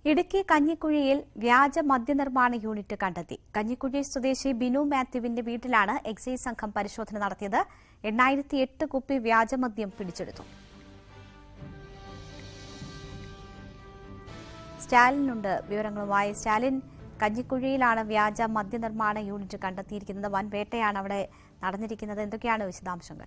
ഇടുക്കി കഞ്ഞിക്കുഴിയിൽ വ്യാജ മദ്യനിർമ്മാണ യൂണിറ്റ് കണ്ടെത്തി കഞ്ഞിക്കുഴി സ്വദേശി ബിനു മാത്യുവിന്റെ വീട്ടിലാണ് എക്സൈസ് സംഘം പരിശോധന നടത്തിയത് എണ്ണായിരത്തി എട്ട് കുപ്പി വ്യാജമദ്യം പിടിച്ചെടുത്തു സ്റ്റാലിനുണ്ട് വിവരങ്ങളുമായി സ്റ്റാലിൻ കഞ്ഞിക്കുഴിയിലാണ് വ്യാജ മദ്യനിർമ്മാണ യൂണിറ്റ് കണ്ടെത്തിയിരിക്കുന്നത് വൻ വേട്ടയാണ് അവിടെ നടന്നിരിക്കുന്നത് എന്തൊക്കെയാണ് വിശദാംശങ്ങൾ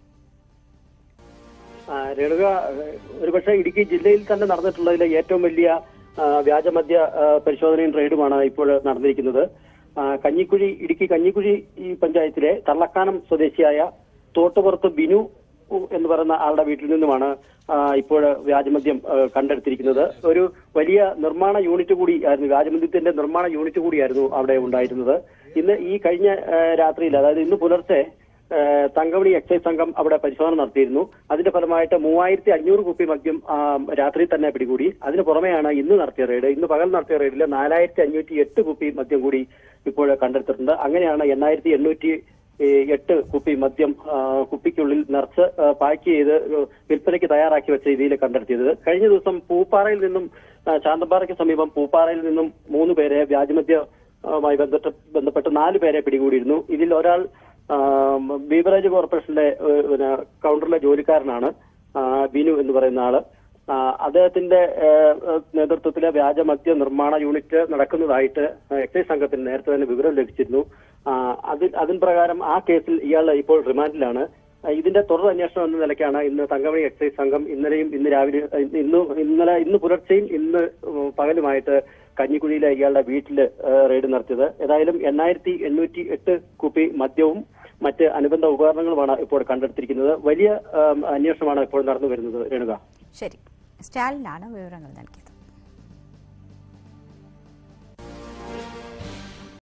ആ, രേണുക ഒരുപക്ഷെ ഇടുക്കി ജില്ലയിൽ തന്നെ നടന്നിട്ടുള്ളതിലെ ഏറ്റവും വലിയ ആ, വ്യാജമദ്യ ആ, പരിശോധനയും റെയ്ഡുമാണ് ഇപ്പോൾ നടന്നിരിക്കുന്നത് ആ, കഞ്ഞിക്കുഴി ഇടുക്കി കഞ്ഞിക്കുഴി ഈ പഞ്ചായത്തിലെ തള്ളക്കാനം സ്വദേശിയായ തോട്ടുപുറത്ത് ബിനു എന്ന് പറയുന്ന ആളുടെ വീട്ടിൽ നിന്നുമാണ് ആ, ഇപ്പോൾ വ്യാജമദ്യം ആ, കണ്ടെടുത്തിരിക്കുന്നത് ഒരു വലിയ നിർമ്മാണ യൂണിറ്റ് കൂടി ആയിരുന്നു വ്യാജമദ്യത്തിന്റെ നിർമ്മാണ യൂണിറ്റ് കൂടിയായിരുന്നു അവിടെ ഉണ്ടായിരുന്നത് ഇന്ന് ഈ കഴിഞ്ഞ ആ, രാത്രിയിൽ അതായത് ഇന്ന് പുലർച്ചെ ഏഹ് തങ്കമണി എക്സൈസ് സംഘം അവിടെ പരിശോധന നടത്തിയിരുന്നു അതിന്റെ ഫലമായിട്ട് മൂവായിരത്തി അഞ്ഞൂറ് കുപ്പി മദ്യം ആ, രാത്രി തന്നെ പിടികൂടി അതിന് പുറമെയാണ് ഇന്ന് നടത്തിയ റെയ്ഡ് ഇന്ന് പകൽ നടത്തിയ റെയ്ഡിൽ നാലായിരത്തി അഞ്ഞൂറ്റി എട്ട് കുപ്പി മദ്യം കൂടി ഇപ്പോൾ കണ്ടെടുത്തിട്ടുണ്ട് അങ്ങനെയാണ് എണ്ണായിരത്തി എണ്ണൂറ്റി ഏഹ്, എട്ട് കുപ്പി മദ്യം ആ, കുപ്പിക്കുള്ളിൽ നിറച്ച് ആ, പാക്ക് ചെയ്ത് വിൽപ്പനയ്ക്ക് തയ്യാറാക്കി വെച്ച രീതിയിൽ കണ്ടെത്തിയത് കഴിഞ്ഞ ദിവസം പൂപ്പാറയിൽ നിന്നും ആ, ശാന്തമ്പാറയ്ക്ക് സമീപം പൂപ്പാറയിൽ നിന്നും മൂന്ന് പേരെ വ്യാജമദ്യ മായി ബന്ധപ്പെട്ട് ബന്ധപ്പെട്ട് നാല് പേരെ പിടികൂടിയിരുന്നു ഇതിൽ ഒരാൾ ആ, ബീവറേജ് കോർപ്പറേഷനിലെ ഏഹ്, പിന്നെ കൗണ്ടറിലെ ജോലിക്കാരനാണ് ആ, ബിനു എന്ന് പറയുന്ന ആള് ആ, അദ്ദേഹത്തിന്റെ ഏഹ്, ഏഹ്, നേതൃത്വത്തിലെ വ്യാജ മദ്യ നിർമ്മാണ യൂണിറ്റ് നടക്കുന്നതായിട്ട് എക്സൈസ് സംഘത്തിന് നേരത്തെ തന്നെ വിവരം ലഭിച്ചിരുന്നു ആ, അതിൽ അതിൻ പ്രകാരം ആ കേസിൽ ഇയാൾ ഇപ്പോൾ റിമാൻഡിലാണ് ആ, ഇതിന്റെ തുടർ അന്വേഷണം എന്ന നിലയ്ക്കാണ് ഇന്ന് തങ്കമണി എക്സൈസ് സംഘം ഇന്നലെയും ഇന്ന് രാവിലെ ഇന്ന് ഇന്നലെ ഇന്ന് പുലർച്ചെയും ഇന്ന് ഉം, പകലുമായിട്ട് കഞ്ഞിക്കുഴിയിലെ ഇയാളുടെ വീട്ടിൽ റെയ്ഡ് നടത്തിയത് ഏതായാലും എണ്ണായിരത്തി എണ്ണൂറ്റി എട്ട് കുപ്പി മദ്യവും മറ്റ് അനുബന്ധ ഉപകരണങ്ങളുമാണ് ഇപ്പോൾ കണ്ടെടുത്തിരിക്കുന്നത് വലിയ ആം, അന്വേഷണമാണ് ഇപ്പോൾ നടന്നു വരുന്നത് രേണുക ശരി സ്റ്റാലിനാണ് വിവരങ്ങൾ നൽകിയത്